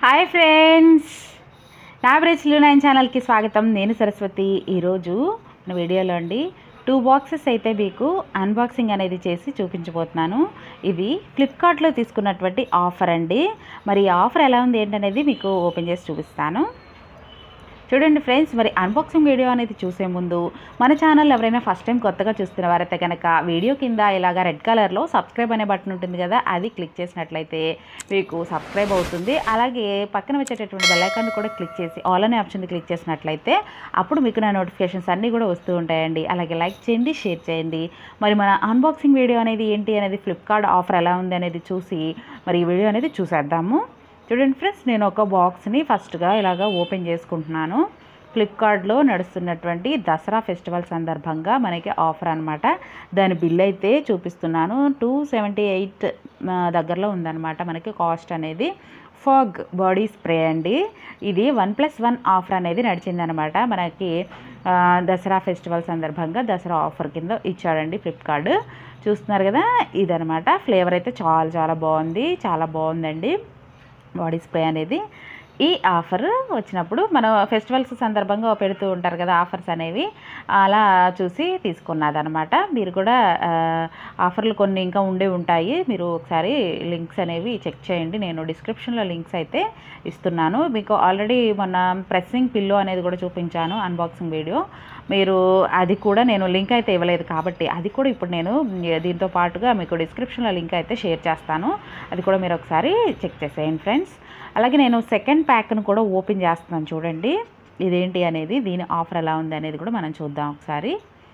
hi friends నా బ్రెచ్లు nine ఛానల్కి స్వాగతం నేను సరస్వతి ఈరోజు మన వీడియోలో అండి టూ బాక్సెస్ అయితే మీకు అన్బాక్సింగ్ అనేది చేసి చూపించబోతున్నాను ఇది ఫ్లిప్కార్ట్లో తీసుకున్నటువంటి ఆఫర్ అండి మరి ఈ ఆఫర్ ఎలా ఉంది ఏంటనేది మీకు ఓపెన్ చేసి చూపిస్తాను చూడండి ఫ్రెండ్స్ మరి అన్బాక్సింగ్ వీడియో అనేది చూసే ముందు మన ఛానల్ ఎవరైనా ఫస్ట్ టైం కొత్తగా చూస్తున్న వారైతే కనుక వీడియో కింద ఇలాగా రెడ్ కలర్లో సబ్స్క్రైబ్ అనే బటన్ ఉంటుంది కదా అది క్లిక్ చేసినట్లయితే మీకు సబ్స్క్రైబ్ అవుతుంది అలాగే పక్కన వచ్చేటటువంటి బెల్ ఐకాన్ కూడా క్లిక్ చేసి ఆల్ అనే ఆప్షన్ క్లిక్ చేసినట్లయితే అప్పుడు మీకు నా నోటిఫికేషన్స్ అన్నీ కూడా వస్తూ ఉంటాయండి అలాగే లైక్ చేయండి షేర్ చేయండి మరి మన అన్బాక్సింగ్ వీడియో అనేది ఏంటి అనేది ఫ్లిప్కార్ట్ ఆఫర్ ఎలా ఉంది అనేది చూసి మరి ఈ వీడియో అనేది చూసేద్దాము చూడండి ఫ్రెండ్స్ నేను ఒక బాక్స్ని ఫస్ట్గా ఇలాగా ఓపెన్ చేసుకుంటున్నాను ఫ్లిప్కార్ట్లో నడుస్తున్నటువంటి దసరా ఫెస్టివల్ సందర్భంగా మనకి ఆఫర్ అనమాట దాని బిల్ అయితే చూపిస్తున్నాను టూ సెవెంటీ ఎయిట్ దగ్గరలో ఉందన్నమాట మనకి కాస్ట్ అనేది ఫాగ్ బాడీ స్ప్రే అండి ఇది వన్ ప్లస్ వన్ ఆఫర్ అనేది నడిచిందనమాట మనకి ఆ, దసరా ఫెస్టివల్ సందర్భంగా దసరా ఆఫర్ కింద ఇచ్చాడండి ఫ్లిప్కార్ట్ చూస్తున్నారు కదా ఇదనమాట ఫ్లేవర్ అయితే చాలా చాలా బాగుంది చాలా బాగుందండి బాడీ స్ప్రే అనేది ఈ ఆఫర్ వచ్చినప్పుడు మనం ఫెస్టివల్స్ సందర్భంగా పెడుతూ ఉంటారు కదా ఆఫర్స్ అనేవి అలా చూసి తీసుకున్నదనమాట మీరు కూడా ఆ, ఆఫర్లు కొన్ని ఇంకా ఉండే ఉంటాయి మీరు ఒకసారి లింక్స్ అనేవి చెక్ చేయండి నేను డిస్క్రిప్షన్లో లింక్స్ అయితే ఇస్తున్నాను మీకు ఆల్రెడీ మొన్న ప్రెస్సింగ్ పిల్లో అనేది కూడా చూపించాను అన్బాక్సింగ్ వీడియో మీరు అది కూడా నేను లింక్ అయితే ఇవ్వలేదు కాబట్టి అది కూడా ఇప్పుడు నేను దీంతో పాటుగా మీకు డిస్క్రిప్షన్లో లింక్ అయితే షేర్ చేస్తాను అది కూడా మీరు ఒకసారి చెక్ చేసేయండి ఫ్రెండ్స్ అలాగే నేను సెకండ్ ప్యాక్ను కూడా ఓపెన్ చేస్తున్నాను చూడండి ఇదేంటి అనేది దీని ఆఫర్ ఎలా ఉంది అనేది కూడా మనం చూద్దాం ఒకసారి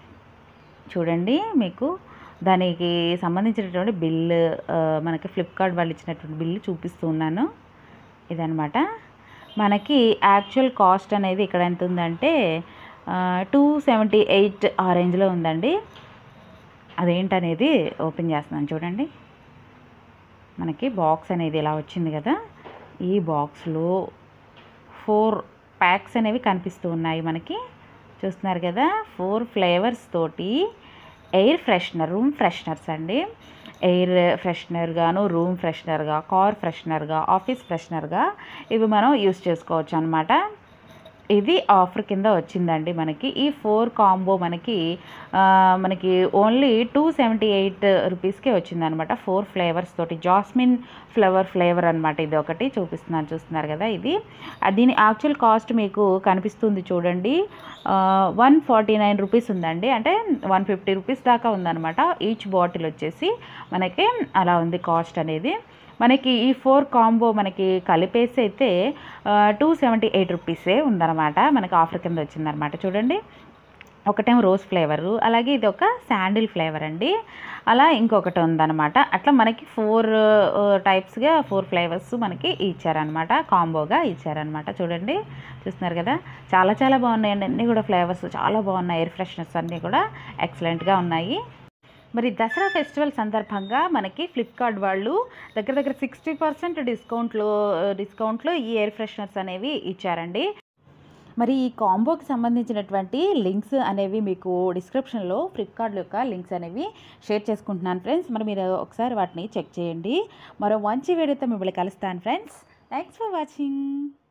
చూడండి మీకు దానికి సంబంధించినటువంటి బిల్లు ఆ, మనకి ఫ్లిప్కార్ట్ వాళ్ళు ఇచ్చినటువంటి బిల్లు చూపిస్తూ ఉన్నాను ఇదనమాట మనకి యాక్చువల్ కాస్ట్ అనేది ఇక్కడ ఎంత ఉందంటే టూ సెవెంటీ ఎయిట్ ఆ రేంజ్లో ఉందండి అదేంటనేది ఓపెన్ చేస్తున్నాను చూడండి మనకి బాక్స్ అనేది ఇలా వచ్చింది కదా ఈ బాక్స్లో ఫోర్ ప్యాక్స్ అనేవి కనిపిస్తూ ఉన్నాయి మనకి చూస్తున్నారు కదా ఫోర్ ఫ్లేవర్స్ తోటి ఎయిర్ ఫ్రెషనర్ రూమ్ ఫ్రెషనర్స్ అండి ఎయిర్ ఫ్రెషనర్ గాను రూమ్ ఫ్రెషనర్గా కార్ ఫ్రెషనర్గా ఆఫీస్ ఫ్రెషనర్గా ఇవి మనం యూస్ చేసుకోవచ్చు అనమాట ఇది ఆఫర్ కింద వచ్చిందండి మనకి ఈ ఫోర్ కాంబో మనకి ఆ, మనకి ఓన్లీ టూ సెవెంటీ ఎయిట్ రూపీస్కే వచ్చిందనమాట ఫోర్ ఫ్లేవర్స్ తోటి జాస్మిన్ ఫ్లవర్ ఫ్లేవర్ అనమాట ఇది ఒకటి చూపిస్తున్నాను చూస్తున్నారు కదా ఇది ఆ, దీని యాక్చువల్ కాస్ట్ మీకు కనిపిస్తుంది చూడండి వన్ ఫార్టీ నైన్ రూపీస్ ఉందండి అంటే వన్ ఫిఫ్టీ రూపీస్ దాకా ఉందన్నమాట ఈచ్ బాటిల్ వచ్చేసి మనకి అలా ఉంది కాస్ట్ అనేది మనకి ఈ ఫోర్ కాంబో మనకి కలిపేసి అయితే టూ సెవెంటీ ఎయిట్ రూపీసే ఉందన్నమాట మనకి ఆఫర్ కింద వచ్చిందనమాట చూడండి ఒకటేమో రోజ్ ఫ్లేవరు అలాగే ఇది ఒక శాండిల్ ఫ్లేవర్ అండి అలా ఇంకొకటి ఉందన్నమాట అట్లా మనకి ఫోర్ టైప్స్గా ఫోర్ ఫ్లేవర్స్ మనకి ఇచ్చారనమాట కాంబోగా ఇచ్చారనమాట చూడండి చూస్తున్నారు కదా చాలా చాలా బాగున్నాయండి అన్నీ కూడా ఫ్లేవర్స్ చాలా బాగున్నాయి ఎయిర్ ఫ్రెషనర్స్ అన్నీ కూడా ఎక్సలెంట్గా ఉన్నాయి మరి దసరా ఫెస్టివల్ సందర్భంగా మనకి ఫ్లిప్కార్ట్ వాళ్ళు దగ్గర దగ్గర సిక్స్టీ పర్సెంట్ డిస్కౌంట్లో డిస్కౌంట్లో ఈ ఎయిర్ ఫ్రెషనర్స్ అనేవి ఇచ్చారండి మరి ఈ కాంబోకి సంబంధించినటువంటి లింక్స్ అనేవి మీకు డిస్క్రిప్షన్లో ఫ్లిప్కార్ట్ యొక్క లింక్స్ అనేవి షేర్ చేసుకుంటున్నాను ఫ్రెండ్స్ మరి మీరు ఒకసారి వాటిని చెక్ చేయండి మరో మంచి వీడియోతో మిమ్మల్ని కలుస్తాను ఫ్రెండ్స్ థ్యాంక్స్ ఫర్ వాచింగ్